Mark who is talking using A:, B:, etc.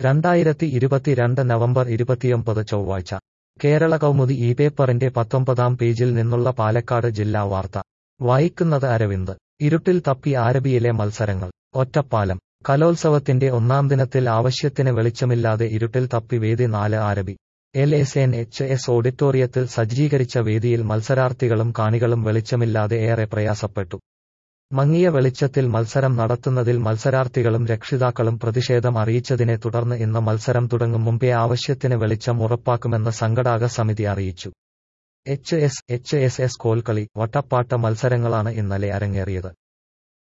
A: രണ്ടായിരത്തി ഇരുപത്തിരണ്ട് നവംബർ ഇരുപത്തിയൊമ്പത് ചൊവ്വാഴ്ച കേരള കൗമുദി ഈ പേപ്പറിന്റെ പത്തൊമ്പതാം പേജിൽ നിന്നുള്ള പാലക്കാട് ജില്ലാ വാർത്ത വായിക്കുന്നത് അരവിന്ദ് ഇരുട്ടിൽ തപ്പി ആരബിയിലെ മത്സരങ്ങൾ ഒറ്റപ്പാലം കലോത്സവത്തിന്റെ ഒന്നാം ദിനത്തിൽ ആവശ്യത്തിന് വെളിച്ചമില്ലാതെ ഇരുട്ടിൽ തപ്പി വേദി നാല് ആരബി L S N H S ഓഡിറ്റോറിയത്തിൽ സജ്ജീകരിച്ച വേദിയിൽ മത്സരാർത്ഥികളും കാണികളും വെളിച്ചമില്ലാതെ ഏറെ പ്രയാസപ്പെട്ടു മങ്ങിയ വെളിച്ചത്തിൽ മത്സരം നടത്തുന്നതിൽ മത്സരാർത്ഥികളും രക്ഷിതാക്കളും പ്രതിഷേധം അറിയിച്ചതിനെ തുടർന്ന് ഇന്ന് മത്സരം തുടങ്ങും മുമ്പേ ആവശ്യത്തിന് വെളിച്ചം ഉറപ്പാക്കുമെന്ന് സംഘടാക സമിതി അറിയിച്ചു H S H S S കോൽക്കളി വട്ടപ്പാട്ട് മത്സരങ്ങളാണ് ഇന്നലെ അരങ്ങേറിയത്